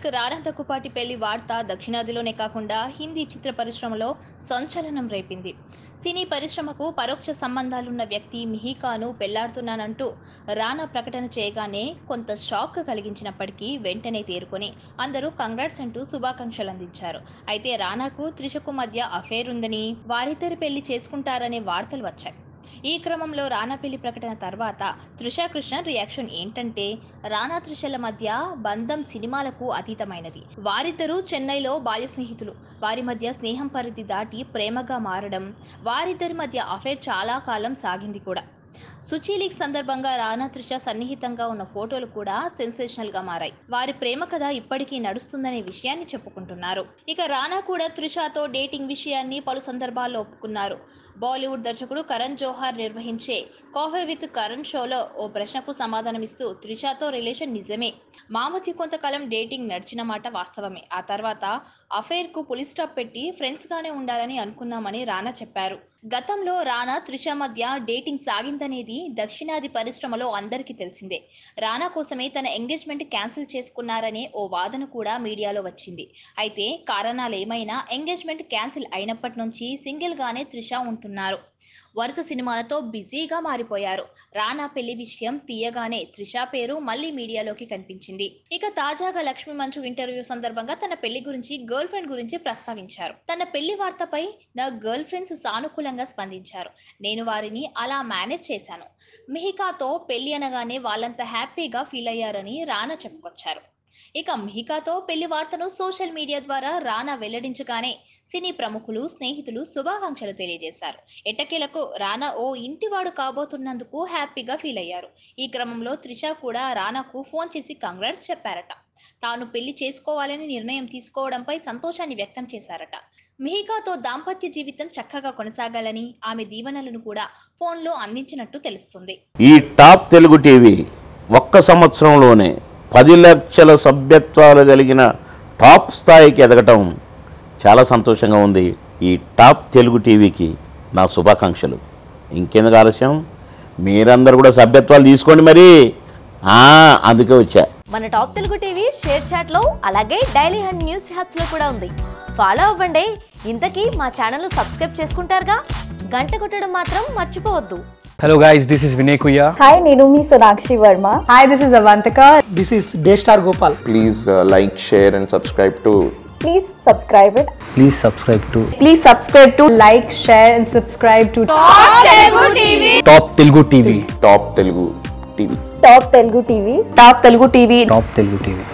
Leak రానా దగ్గుపాటి పెళ్లి వార్త దక్షిణాదిలోనే కాకుండా హిందీ చిత్ర పరిశ్రమలో సంచలనం రేపింది సినీ పరిశ్రమకు పరోక్ష సంబంధాలున్న వ్యక్తి మిహికాను పెళ్లాడుతున్నానంటూ రానా ప్రకటన చేయగానే కొంత షాక్ కలిగించినప్పటికీ వెంటనే తేరుకొని అందరూ కంగ్రాట్స్ అంటూ శుభాకాంక్షలు అందించారు అయితే రానాకు త్రిషకు మధ్య అఫేర్ ఉందని వారిద్దరి పెళ్లి చేసుకుంటారనే వార్తలు వచ్చాయి ఈ క్రమంలో రానా పెళ్లి ప్రకటన తర్వాత త్రిష కృష్ణ రియాక్షన్ ఏంటంటే రానా త్రిషల మధ్య బంధం సినిమాలకు అతీతమైనది వారిద్దరూ చెన్నైలో బాల్య స్నేహితులు వారి మధ్య స్నేహం పరిధి దాటి ప్రేమగా మారడం వారిద్దరి మధ్య అఫేర్ చాలా కాలం సాగింది కూడా సుచి లీగ్ సందర్భంగా రానా త్రిష సన్నిహితంగా ఉన్న ఫోటోలు కూడా సెన్సేషనల్ గా మారాయి వారి ప్రేమ కథ ఇప్పటికీ నడుస్తుందనే విషయాన్ని చెప్పుకుంటున్నారు ఇక రానా కూడా త్రిషతో డేటింగ్ విషయాన్ని పలు సందర్భాల్లో ఒప్పుకున్నారు బాలీవుడ్ దర్శకుడు కరణ్ జోహార్ నిర్వహించే కాఫీ విత్ కరణ్ షోలో ఓ ప్రశ్నకు సమాధానమిస్తూ త్రిషతో రిలేషన్ నిజమే మా మధ్య కొంతకాలం డేటింగ్ నడిచిన మాట వాస్తవమే ఆ తర్వాత అఫైర్ కు పులి స్టాప్ పెట్టి ఫ్రెండ్స్ గానే ఉండాలని అనుకున్నామని రానా చెప్పారు గతంలో రానా త్రిష మధ్య డేటింగ్ సాగిందనేది దక్షిణాది పరిశ్రమలో అందరికీ తెలిసిందే రానా కోసమే తన ఎంగేజ్మెంట్ క్యాన్సిల్ చేసుకున్నారనే ఓ వాదన కూడా మీడియాలో వచ్చింది అయితే కారణాలు ఏమైనా ఎంగేజ్మెంట్ క్యాన్సిల్ అయినప్పటి నుంచి సింగిల్ గానే త్రిష ఉంటున్నారు వరుస సినిమాలతో బిజీగా మారిపోయారు రానా పెళ్లి విషయం తీయగానే త్రిష పేరు మళ్ళీ మీడియాలోకి కనిపించింది ఇక తాజాగా లక్ష్మీ మంచు ఇంటర్వ్యూ సందర్భంగా తన పెళ్లి గురించి గర్ల్ ఫ్రెండ్ గురించి ప్రస్తావించారు తన పెళ్లి వార్తపై నా గర్ల్ ఫ్రెండ్స్ సానుకూలంగా స్పందించారు నేను వారిని అలా మేనేజ్ చేశాను మిహికాతో పెళ్లి అనగానే వాళ్ళంతా హ్యాపీగా ఫీల్ అయ్యారని రానా చెప్పుకొచ్చారు ఇక మిహికాతో పెళ్లి వార్తను సోషల్ మీడియా ద్వారా రానా వెల్లడించగానే సినీ ప్రముఖులు స్నేహితులు శుభాకాంక్షలు తెలియజేశారు ఎట్టకేలకు రానా ఓ ఇంటివాడు కాబోతున్నందుకు హ్యాపీగా ఫీల్ అయ్యారు ఈ క్రమంలో త్రిష కూడా రానాకు ఫోన్ చేసి కంగ్రాట్స్ చెప్పారట తాను పెళ్లి చేసుకోవాలని నిర్ణయం తీసుకోవడంపై సంతోషాన్ని వ్యక్తం చేశారట మిహికాతో దాంపత్య జీవితం చక్కగా కొనసాగాలని ఆమె దీవెనలను కూడా ఫోన్లో అందించినట్టు తెలుస్తుంది ఈ టాప్ తెలుగు టీవీ ఒక్క సంవత్సరంలోనే పది లక్షల సభ్యత్వాలు కలిగిన టాప్ స్థాయికి ఎదగటం చాలా సంతోషంగా ఉంది ఈ టాప్ తెలుగు టీవీకి నా శుభాకాంక్షలు ఇంకెందుకు ఆలస్యం మీరందరూ కూడా సభ్యత్వాలు తీసుకోండి మరి ఆ, అందుకే వచ్చా మన top Telugu TV ShareChat లో అలాగే డైలీ హండ్ న్యూస్ హ్యాప్స్ లో కూడా ఉంది ఫాలో అవ్వండి ఇంతకీ మా ఛానల్ సబ్స్క్రైబ్ చేసుకుంటారుగా గంట కొట్టడం మాత్రం మర్చిపోవద్దు Hello guys, this is Vinay Kuya. Hi, నేను మీ Sonakshi Varma Hi, this is Avantika. This is Daystar Gopal. please uh, like, share, and subscribe to please subscribe it Please subscribe to Please subscribe to like, share, and subscribe to Top Telugu TV. Top Telugu TV. Top Telugu TV Top Telugu TV. Top Telugu TV.